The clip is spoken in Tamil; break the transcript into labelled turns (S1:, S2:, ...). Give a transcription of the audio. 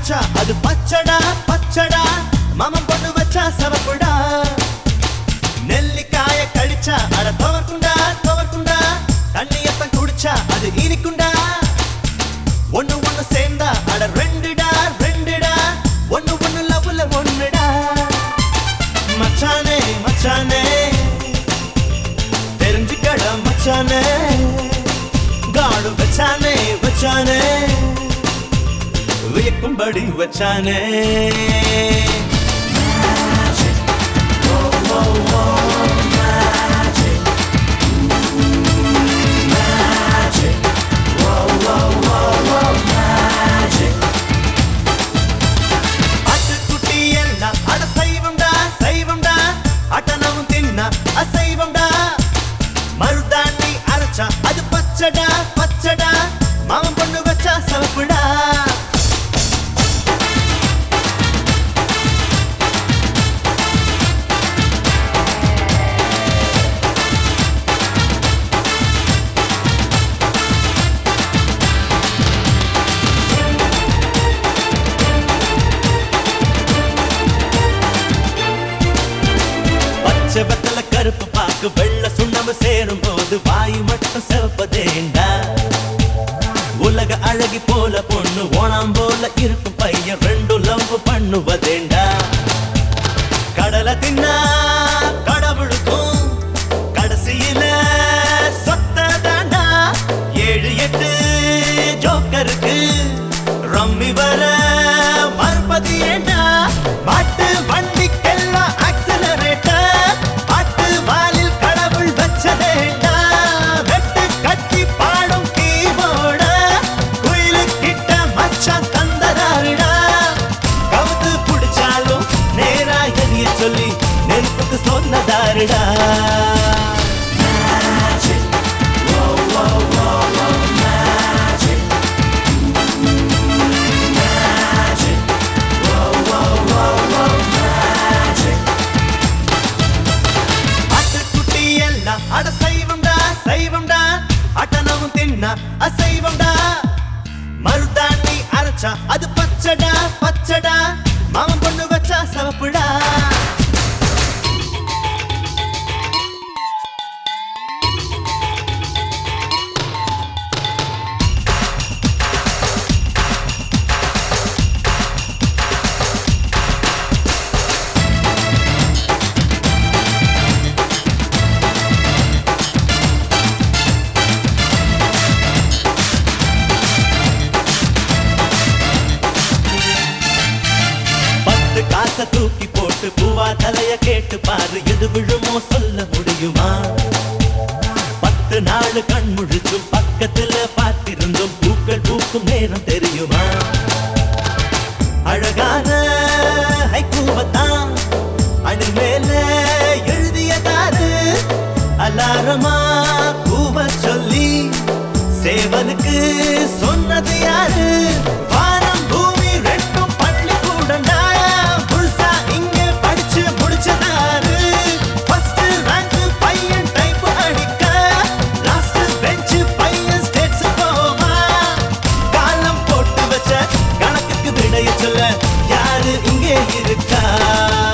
S1: அரைச்சா அது பச்சடா பச்சடா மாமன் பொண்ணு வச்சா சவப்புடா நெல்லிக்காய கழிச்சா அட துவர்க்குண்டா துவர்க்குண்டா தண்ணியப்பன் குடிச்சா அது இனிக்குண்டா ஒண்ணு ஒண்ணு சேர்ந்தா அட ரெண்டுடா ரெண்டுடா ஒண்ணு ஒண்ணு லவ்ல ஒண்ணுடா மச்சானே மச்சானே தெரிஞ்சுக்கடா மச்சானே காடு வச்சானே வச்சானே வியக்கும்படி வச்சானே ஆட்டுக்குட்டி எல்லாம் அட சைவம்டா சைவம்டா அட்டனவும் தின்னா அசைவம்டா மருதாண்டி அரைச்சா அது பச்சடா பச்சடா மாமன் பொண்ணு வச்சா சவப்புடா பச்சை வெத்தல கருப்பு பாக்கு வெள்ள சுண்ணாம்பு சேரும் போது வாய் மட்டும் சிவப்பதேண்டா உலக அழகி போல பொண்ணு ஓணாம் போல இருக்கும் பையன் ரெண்டும் லவ் பண்ணுவதேண்டா கடலை தின்னா கடவுளுக்கும் கடைசியில சொத்ததாண்டா ஏழு எட்டு ஜோக்கருக்கு ரம்மி வர மறுபதி ஏண்டா மாட்டு வண்டிக்கெல்லாம் ஆக்சிலரேட்டர் பாட்டு வாலில் கடவுள் வச்சதேண்டா வெட்டு கட்டி பாடும் கீபோர்ட குயிலு கிட்ட மச்சான் தந்ததாருடா கவுத்து புடிச்சாலும் நேரா எரிய சொல்லி நெருப்புக்கு சொன்னதாருடா ஆட்டுக்குட்டி எல்லாம் அட சைவம்டா சைவம்டா அட்டனவும் தின்னா அசைவம்டா மருதாண்டி அரைச்சா அது பச்சடா பச்சடா மாமன் பொண்ணு வச்சா சவப்புடா பத்து காசை தூக்கி போட்டு பூவா தலைய கேட்டு பாரு எது விழுமோ சொல்ல முடியுமா பத்து நாள் கண் முழிச்சும் பக்கத்துல பார்த்திருந்தும் பூக்கள் பூக்கும் நேரம் தெரியுமா அழகான ஹைக்கூவத்தான் அணி மேல எழுதியதாரு அலாரமா கூவ சொல்லி சேவனுக்கு சொன்னது யாரு வானம் பூமி ரெண்டும் பள்ளி கூடண்டா புதுசா இங்க படிச்சு முடிச்சதாரு ஃபர்ஸ்ட் ரேங்க் பையன் டைப் அடிக்க லாஸ்ட் பெஞ்ச் பையன் ஸ்டேட்ஸ் போவா காலம் போட்டு வச்ச கணக்குக்கு விடைய சொல்ல யாரு இங்கே இருக்கா